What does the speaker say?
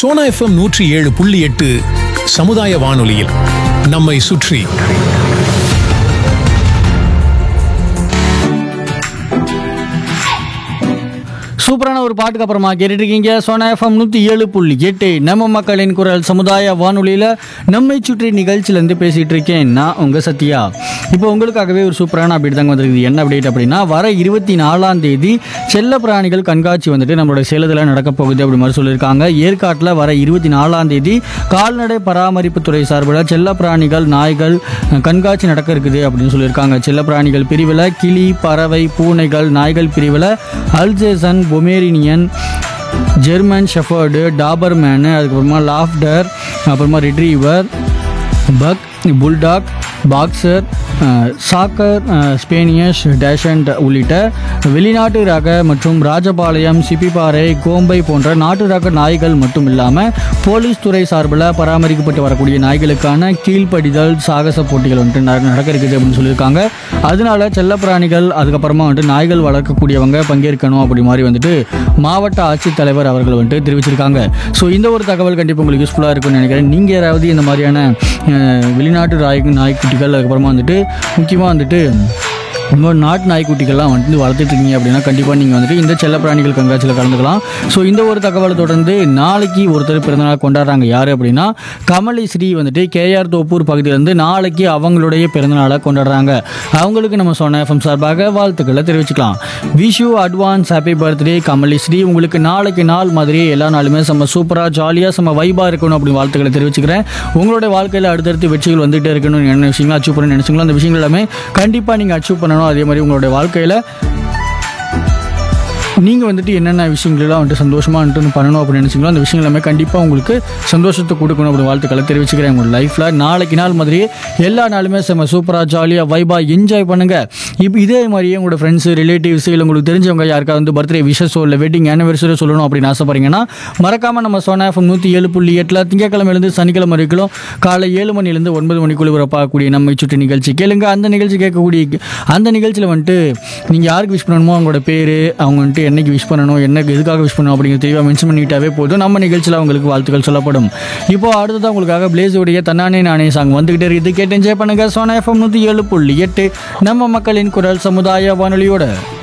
Sona FM நூற்றி ஏழு புள்ளி எட்டு சமுதாய வானொலியில் நம்மை சுற்றி சூப்பரான ஒரு பாட்டுக்கு அப்புறமா கேட்டுட்டு இருக்கீங்க சோனா எஃப்எம் நூற்றி ஏழு புள்ளி எட்டு நம்ம மக்களின் குரல் சமுதாய வானொலியில் நம்மை சுற்றி நிகழ்ச்சியிலேருந்து பேசிகிட்டு இருக்கேன் நான் உங்கள் சத்யா இப்போ உங்களுக்காகவே ஒரு சூப்பரான அப்டேட் தாங்க வந்திருக்குது என்ன அப்டேட் அப்படின்னா வர இருபத்தி நாலாம் தேதி செல்ல பிராணிகள் கண்காட்சி வந்துட்டு நம்மளோட சேலத்தில் நடக்க போகுது அப்படி மாதிரி சொல்லியிருக்காங்க ஏற்காட்டில் வர இருபத்தி நாலாம் தேதி கால்நடை பராமரிப்புத்துறை சார்பில் செல்ல பிராணிகள் நாய்கள் அஹ், கண்காட்சி நடக்க இருக்குது அப்படின்னு சொல்லியிருக்காங்க செல்ல பிராணிகள் பிரிவில் கிளி பறவை பூனைகள் நாய்கள் பிரிவில் alsatian pomeranian German shepherd doberman அதுக்கப்புறமா லாஃப்டர் அப்புறமா retriever pug bulldog boxer cocker spaniel dachshund உள்ளிட்ட வெளிநாட்டு ரக மற்றும் ராஜபாளையம் சிப்பிப்பாறை கோம்பை போன்ற நாட்டு ரக நாய்கள் மட்டும் இல்லாமல் போலீஸ் துறை சார்பில் பராமரிக்கப்பட்டு வரக்கூடிய நாய்களுக்கான கீழ்ப்படிதல் சாகச போட்டிகள் வந்துட்டு நட- நடக்க இருக்குது அப்படின்னு சொல்லியிருக்காங்க அதனால செல்லப்பிராணிகள் அதுக்கப்புறமா வந்துட்டு நாய்கள் வளர்க்கக்கூடியவங்க பங்கேற்கணும் அப்படி மாதிரி வந்துட்டு மாவட்ட ஆட்சித்தலைவர் அவர்கள் வந்துட்டு தெரிவிச்சிருக்காங்க ஸோ இந்த ஒரு தகவல் கண்டிப்பாக உங்களுக்கு யூஸ்ஃபுல்லாக இருக்கும்னு நினைக்கிறேன் நீங்கள் யாராவது இந்த மாதிரியான அஹ், வெளிநாட்டு நாய் நாய்க்குட்டிகள் அதுக்கப்புறமா வந்துட்டு முக்கியமாக வந்துட்டு இன்னொரு நாட்டு நாய்க்குட்டிகள்லாம் வந்துட்டு வளர்த்துட்டு இருக்கீங்க அப்படின்னா கண்டிப்பாக நீங்கள் வந்துட்டு இந்த செல்லப்பிராணிகள் கண்காட்சியில் கலந்துக்கலாம் ஸோ இந்த ஒரு தகவலை தொடர்ந்து நாளைக்கு ஒருத்தர் பிறந்தநாள் கொண்டாடுறாங்க யார் அப்படின்னா கமலி ஸ்ரீ வந்துட்டு கேஆர் தோப்பூர் பகுதியிலேருந்து நாளைக்கு அவங்களுடைய பிறந்தநாளை கொண்டாடுறாங்க அவங்களுக்கு நம்ம சொன்ன எஃப்எம் சார்பாக வாழ்த்துக்களை தெரிவிச்சுக்கலாம் Vishu advance happy birthday Kamali Sri உங்களுக்கு நாளைக்கு நாள் மாதிரி எல்லா நாளுமே செம்ம சூப்பராக ஜாலியாக செம்ம வைபாக இருக்கணும் அப்படின்னு வாழ்த்துக்களை தெரிவிச்சுக்கிறேன் உங்களுடைய வாழ்க்கையில் அடுத்தடுத்து வெற்றிகள் வந்துகிட்டே இருக்கணும் என்ன விஷயங்கள் அச்சீவ் பண்ணணும்னு நினச்சிங்களோ அந்த விஷயங்கள் எல்லாமே கண்டிப்பாக நீங்கள் அச்சீவ் பண்ணணும் அதே மாதிரி உங்களுடைய வாழ்க்கையில் நீங்கள் வந்துட்டு என்னென்ன விஷயங்களெல்லாம் வந்துட்டு சந்தோஷமாக வந்துட்டு பண்ணணும் அப்படின்னு நினச்சிங்களோ அந்த விஷயங்கள் எல்லாமே கண்டிப்பாக உங்களுக்கு சந்தோஷத்தை கொடுக்கணும் அப்படி வாழ்த்துக்களை தெரிவிச்சுக்கிறேன் உங்களோட லைஃப்பில் நாளைக்கு நாள் மாதிரியே எல்லா நாளுமே செம்ம சூப்பராக ஜாலியாக வைபாக என்ஜாய் பண்ணுங்கள் இப்போ இதே மாதிரியே உங்களோட ஃப்ரெண்ட்ஸு ரிலேட்டிவ்ஸ் இல்லை உங்களுக்கு தெரிஞ்சவங்க யாருக்காவது வந்து பர்த்டே விஷஸோ இல்லை வெட்டிங் ஆனிவர்சரி சொல்லணும் அப்படின்னு ஆசைப்படுறீங்கன்னா மறக்காமல் நம்ம சோனா எஃப்எம் நூற்றி ஏழு புள்ளி எட்டில் திங்கக்கிழமையிலேருந்து சனிக்கிழமை வரைக்கும் காலை ஏழு மணிலேருந்து ஒன்பது மணிக்குள்ள வரப்பாகக்கூடிய நம்மை சுற்றி நிகழ்ச்சி கேளுங்க அந்த நிகழ்ச்சி கேட்கக்கூடிய அந்த நிகழ்ச்சியில் வந்துட்டு நீங்கள் யாருக்கு விஷ் பண்ணணுமோ அவங்களோட பேர் அவங்க வந்துட்டு என்னைக்கு விஷ் பண்ணணும் என்ன எதுக்காக விஷ் பண்ணணும் அப்படிங்கிறது தெளிவாக மென்ஷன் பண்ணிட்டாவே போதும் நம்ம நிகழ்ச்சியில் அவங்களுக்கு வாழ்த்துக்கள் சொல்லப்படும் இப்போ அடுத்ததான் உங்களுக்காக பிளேஸுடைய தன்னானே நானே சாங் வந்துகிட்டே இருக்குது கேட்டு என்ஜாய் பண்ணுங்க சோனா எஃப்எம் நூற்றி ஏழு புள்ளி எட்டு நம்ம மக்களின் குரல் சமுதாய வானொலியோட